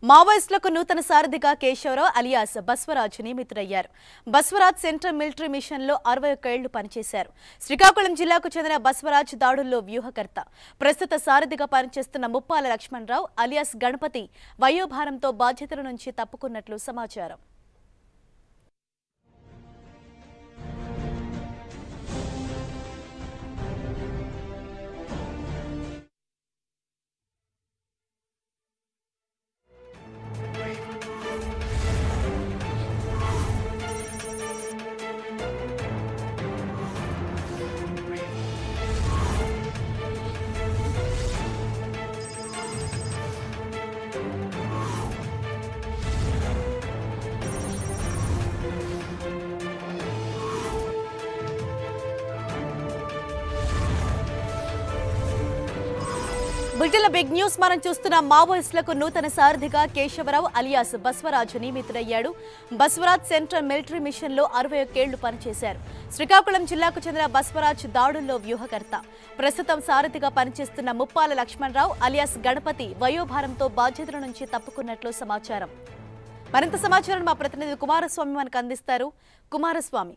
మావోయిస్టులకు నూతన సారథిగా కేశవరావు అలియాస్ బస్వరాజ్ నియమితుడయ్యారు బస్వరాజ్ సెంట్రల్ మిలిటరీ మిషన్లో అరవై ఒక్క ఏళ్లు పనిచేశారు శ్రీకాకుళం జిల్లాకు చెందిన బస్వరాజ్ దాడుల్లో వ్యూహకర్త ప్రస్తుత సారథిగా పనిచేస్తున్న ముప్పాల లక్ష్మణరావు అలియాస్ గణపతి వయోభారంతో బాధ్యతల నుంచి తప్పుకున్నట్లు సమాచారం బులెటిన్ల బిగ్ న్యూస్ మనం చూస్తున్న మావోయిస్టులకు నూతన సారథిగా కేశవరావు అలియాస్ బస్వరాజ్ నియమితుడయ్యాడు బస్వరాజ్ సెంట్రల్ మిలిటరీ మిషన్లో అరవై ఒక్కేళ్లు పనిచేశారు శ్రీకాకుళం జిల్లాకు చెందిన బస్వరాజ్ దాడుల్లో వ్యూహకర్త ప్రస్తుతం సారథిగా పనిచేస్తున్న ముప్పాల లక్ష్మణరావు అలియాస్ గణపతి వయోభారంతో బాధ్యతల నుంచి తప్పుకున్నట్లు సమాచారం మరింత సమాచారం మా ప్రతినిధి కుమారస్వామి మనకు అందిస్తారు కుమారస్వామి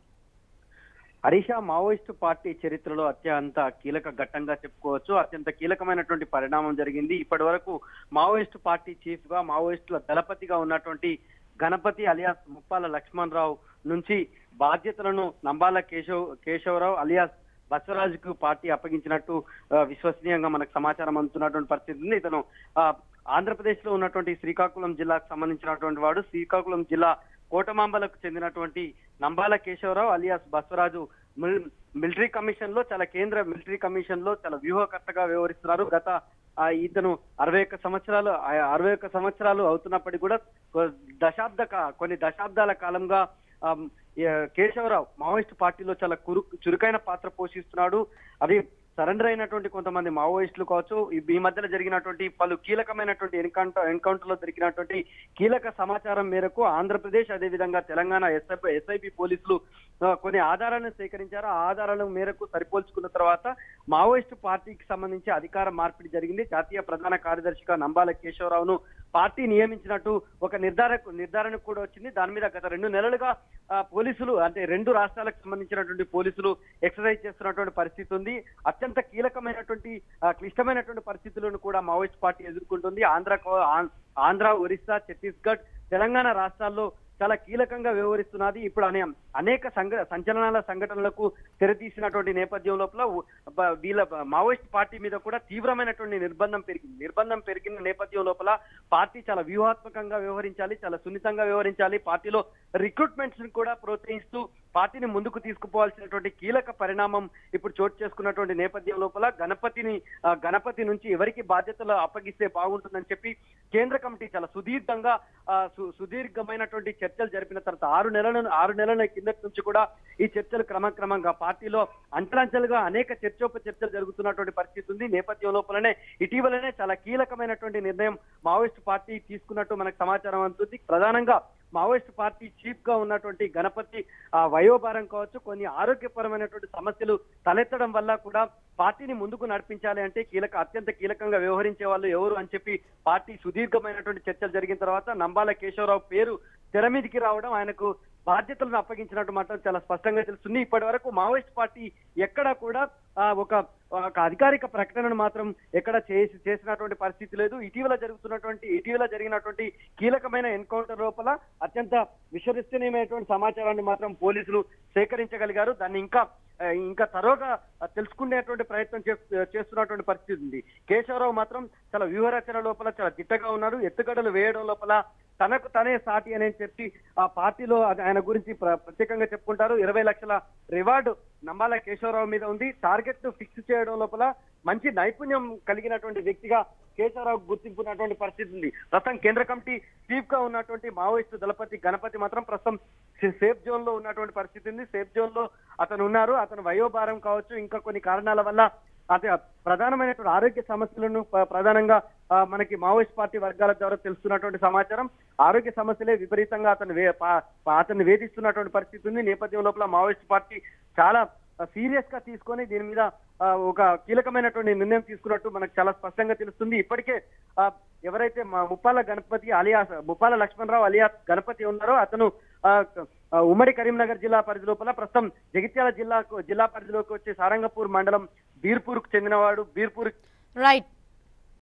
హరీష మావోయిస్టు పార్టీ చరిత్రలో అత్యంత కీలక ఘట్టంగా చెప్పుకోవచ్చు అత్యంత కీలకమైనటువంటి పరిణామం జరిగింది ఇప్పటి వరకు మావోయిస్టు పార్టీ చీఫ్ గా మావోయిస్టుల దళపతిగా ఉన్నటువంటి గణపతి అలియాస్ ముప్పాల లక్ష్మణ్ రావు నుంచి బాధ్యతలను నంబాల కేశవ్ కేశవరావు అలియాస్ బసవరాజుకు పార్టీ అప్పగించినట్టు ఆ, విశ్వసనీయంగా మనకు సమాచారం అందుతున్నటువంటి పరిస్థితి ఉంది ఇతను ఆ, ఆంధ్రప్రదేశ్ లో ఉన్నటువంటి శ్రీకాకుళం జిల్లాకు సంబంధించినటువంటి వాడు శ్రీకాకుళం జిల్లా కోటమాంబలకు చెందినటువంటి Nambala Keshava Rao alias Basavaraju mil- military commission లో చాలా కేంద్ర మిలిటరీ కమిషన్ లో చాలా వ్యూహకర్తగా వ్యవహరిస్తున్నారు గత ఆ, ఇతను అరవై ఒక్క సంవత్సరాలు ఆ, అరవై ఒక్క సంవత్సరాలు అవుతున్నప్పటికీ కూడా కొ- దశాబ్ద కా- కొన్ని దశాబ్దాల కాలంగా ఆ, ఏ, కేశవరావు మావోయిస్ట్ పార్టీలో చాలా కురు చురుకైన పాత్ర పోషిస్తున్నాడు అది సరెండర్ అయినటువంటి కొంతమంది మావోయిస్టులు కావచ్చు ఈ- ఈ మధ్యలో జరిగినటువంటి పలు కీలకమైనటువంటి ఎన్కౌంటర్ ఎన్కౌంటర్ లో దొరికినటువంటి కీలక సమాచారం మేరకు ఆంధ్రప్రదేశ్ అదేవిధంగా తెలంగాణ ఎస్ఐ ఎస్ఐబి పోలీసులు ఆ, కొన్ని ఆధారాలను సేకరించారు ఆ ఆధారాల మేరకు సరిపోల్చుకున్న తర్వాత మావోయిస్టు పార్టీకి సంబంధించి అధికార మార్పిడి జరిగింది జాతీయ ప్రధాన కార్యదర్శిగా నంబాల కేశవరావును పార్టీ నియమించినట్టు ఒక నిర్ధారకు నిర్ధారణకు కూడా వచ్చింది దాని మీద గత రెండు నెలలుగా ఆ, పోలీసులు అంటే రెండు రాష్ట్రాలకు సంబంధించినటువంటి పోలీసులు ఎక్సర్సైజ్ చేస్తున్నటువంటి పరిస్థితి ఉంది అత్యంత కీలకమైనటువంటి ఆ, క్లిష్టమైనటువంటి పరిస్థితులను కూడా మావోయిస్ట్ పార్టీ ఎదుర్కొంటుంది ఆంధ్ర కో- ఆం- ఆంధ్ర ఒరిస్సా ఛత్తీస్గఢ్ తెలంగాణ రాష్ట్రాల్లో చాలా కీలకంగా వ్యవహరిస్తున్నది ఇప్పుడు అనే అనేక సంఘ సంచలనాల సంఘటనలకు తెరతీసినటువంటి నేపథ్యం లోపల ఉ- బ- వీళ్ళ బ- మావోయిస్ట్ పార్టీ మీద కూడా తీవ్రమైనటువంటి నిర్బంధం పెరిగింది నిర్బంధం పెరిగిన నేపథ్యం లోపల పార్టీ చాలా వ్యూహాత్మకంగా వ్యవహరించాలి చాలా సున్నితంగా వ్యవహరించాలి పార్టీలో రిక్రూట్మెంట్స్ ని కూడా ప్రోత్సహిస్తూ పార్టీని ముందుకు తీసుకుపోవాల్సినటువంటి కీలక పరిణామం ఇప్పుడు చోటు చేసుకున్నటువంటి నేపథ్యం లోపల గణపతిని ఆ, గణపతి నుంచి ఎవరికి బాధ్యతలు అప్పగిస్తే బాగుంటుందని చెప్పి కేంద్ర కమిటీ చాలా సుదీర్ఘంగా ఆ, సు- సుదీర్ఘమైనటువంటి చర్చలు జరిపిన తర్వాత ఆరు నెలల ఆరు నెలల కిందటి నుంచి కూడా ఈ చర్చలు క్రమక్రమంగా పార్టీలో అంచలంచలుగా అనేక చర్చోప చర్చలు జరుగుతున్నటువంటి పరిస్థితి ఉంది నేపథ్యం లోపలనే ఇటీవలనే చాలా కీలకమైనటువంటి నిర్ణయం మావోయిస్ట్ పార్టీ తీసుకున్నట్టు మనకు సమాచారం అందుతుంది ప్రధానంగా మావోయిస్ట్ పార్టీ చీఫ్ గా ఉన్నటువంటి గణపతి ఆ వయోభారం కావచ్చు కొన్ని ఆరోగ్యపరమైనటువంటి సమస్యలు తలెత్తడం వల్ల కూడా పార్టీని ముందుకు నడిపించాలి అంటే కీలక అత్యంత కీలకంగా వ్యవహరించే వాళ్ళు ఎవరు అని చెప్పి పార్టీ సుదీర్ఘమైనటువంటి చర్చలు జరిగిన తర్వాత నంబాల కేశవరావు పేరు తెర మీదికి రావడం ఆయనకు బాధ్యతలను అప్పగించినట్టు మాత్రం చాలా స్పష్టంగా తెలుస్తుంది ఇప్పటి వరకు మావోయిస్ట్ పార్టీ ఎక్కడా కూడా ఆ, ఒక ఒక అధికారిక ప్రకటనను మాత్రం ఎక్కడ చేసి చేసినటువంటి పరిస్థితి లేదు ఇటీవల జరుగుతున్నటువంటి ఇటీవల జరిగినటువంటి కీలకమైన ఎన్కౌంటర్ లోపల అత్యంత విశ్వసనీయమైనటువంటి సమాచారాన్ని మాత్రం పోలీసులు సేకరించగలిగారు దాన్ని ఇంకా ఆ, ఇంకా తరోగా తెలుసుకునేటువంటి ప్రయత్నం చేస్తు- చేస్తున్నటువంటి పరిస్థితి ఉంది కేశవరావు మాత్రం చాలా వ్యూహరచన లోపల చాలా దిట్టగా ఉన్నారు ఎత్తుగడలు వేయడం లోపల తనకు తనే సాటి అని చెప్పి ఆ పార్టీలో అది ఆయన గురించి ప్ర- ప్రత్యేకంగా చెప్పుకుంటారు ఇరవై లక్షల రివార్డు నంబాల కేశవరావు మీద ఉంది టార్గెట్ ను ఫిక్స్ చేయడం లోపల మంచి నైపుణ్యం కలిగినటువంటి వ్యక్తిగా కేశవరావు గుర్తింపు ఉన్నటువంటి పరిస్థితి ఉంది ప్రస్తుతం కేంద్ర కమిటీ చీఫ్ గా ఉన్నటువంటి మావోయిస్టు దళపతి గణపతి మాత్రం ప్రస్తుతం సే- సేఫ్ జోన్ లో ఉన్నటువంటి పరిస్థితి ఉంది సేఫ్ జోన్ లో అతను ఉన్నారు అతను వయోభారం కావచ్చు ఇంకా కొన్ని కారణాల వల్ల అదే ప్రధానమైనటువంటి ఆరోగ్య సమస్యలను ప్ర- ప్రధానంగా ఆ, మనకి మావోయిస్ట్ పార్టీ వర్గాల ద్వారా తెలుస్తున్నటువంటి సమాచారం ఆరోగ్య సమస్యలే విపరీతంగా అతను వే- పా- పా- అతన్ని వేధిస్తున్నటువంటి పరిస్థితి ఉంది నేపథ్యం లోపల మావోయిస్ట్ పార్టీ చాలా సీరియస్ గా తీసుకొని దీని మీద ఆ, ఒక కీలకమైనటువంటి నిర్ణయం తీసుకున్నట్టు మనకు చాలా స్పష్టంగా తెలుస్తుంది ఇప్పటికే ఆ, ఎవరైతే మా ముప్పాల గణపతి అలియాస్ ముప్పాల లక్ష్మణరావు అలియాస్ గణపతి ఉన్నారో అతను ఆ, ఆ, ఉమ్మడి కరీంనగర్ జిల్లా పరిధి లోపల ప్రస్తుతం జగిత్యాల జిల్లాకు జిల్లా పరిధిలోకి వచ్చే సారంగపూర్ మండలం బీర్పూర్ కు చెందినవాడు బీర్పూర్ రైట్